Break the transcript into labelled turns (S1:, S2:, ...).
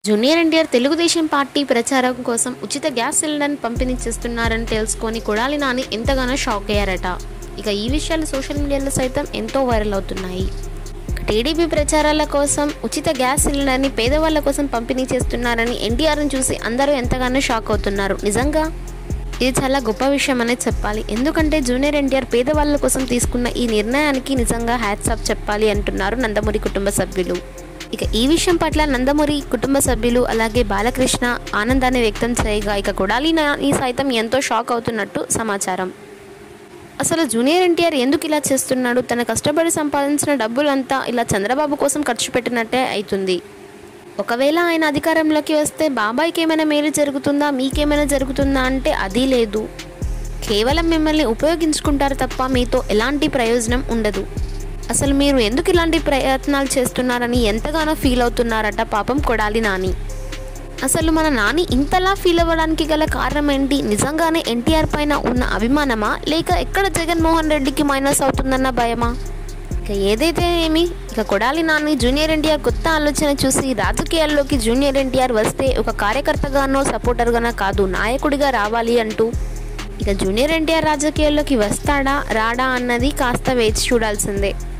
S1: junior NTR Telugu Desam party ప్రచారం కోసం ఉచిత గ్యాస్ సిలిండర్ పంపిణీ చేస్తున్నారని తెలుసుకొని కొడాలి నాని ఎంతగానో షాక్ అయ్యారట ఇక ఈ విషయాలు సోషల్ మీడియాలో సైతం ఎంతో వైరల్ అవుతున్నాయి టీడీపీ ప్రచారాల కోసం ఉచిత గ్యాస్ సిలిండర్ని పేదవాళ్ళ కోసం పంపిణీ చేస్తున్నారని ఎన్టీఆర్ని చూసి అందరూ ఎంతగానో షాక్ అవుతున్నారు నిజంగా ఇది చాలా గొప్ప విషయం అనే చెప్పాలి ఎందుకంటే జూనియర్ ఎన్టీఆర్ పేదవాళ్ళ కోసం తీసుకున్న ఈ నిర్ణయానికి నిజంగా హ్యాట్సాప్ చెప్పాలి అంటున్నారు నందమూరి కుటుంబ సభ్యులు ఇక ఈ విషయం పట్ల నందమూరి కుటుంబ సభ్యులు అలాగే బాలకృష్ణ ఆనందాన్ని వ్యక్తం చేయగా ఇక కొడాలి నాని సైతం ఎంతో షాక్ అవుతున్నట్టు సమాచారం అసలు జూనియర్ ఎన్టీఆర్ ఎందుకు ఇలా చేస్తున్నాడు తన కష్టపడి సంపాదించిన డబ్బులంతా ఇలా చంద్రబాబు కోసం ఖర్చు పెట్టినట్టే అవుతుంది ఒకవేళ ఆయన అధికారంలోకి వస్తే బాబాయ్కి ఏమైనా మేలు జరుగుతుందా మీకేమైనా జరుగుతుందా అంటే అది లేదు కేవలం మిమ్మల్ని ఉపయోగించుకుంటారు తప్ప మీతో ఎలాంటి ప్రయోజనం ఉండదు అసలు మీరు ఎందుకు ఇలాంటి ప్రయత్నాలు చేస్తున్నారని ఎంతగానో ఫీల్ అవుతున్నారట పాపం కొడాలి నాని అసలు మన నాని ఇంతలా ఫీల్ అవ్వడానికి గల కారణం ఏంటి నిజంగానే ఎన్టీఆర్ పైన ఉన్న అభిమానమా లేక ఎక్కడ జగన్మోహన్ రెడ్డికి మైనస్ అవుతుందన్న భయమా ఇక ఏదైతే ఏమి ఇక కొడాలి నాని జూనియర్ ఎన్టీఆర్ కొత్త ఆలోచన చూసి రాజకీయాల్లోకి జూనియర్ ఎన్టీఆర్ వస్తే ఒక కార్యకర్తగానో సపోర్టర్గానో కాదు నాయకుడిగా రావాలి అంటూ ఇక జూనియర్ ఎన్టీఆర్ రాజకీయాల్లోకి వస్తాడా రాడా అన్నది కాస్త వేచి చూడాల్సిందే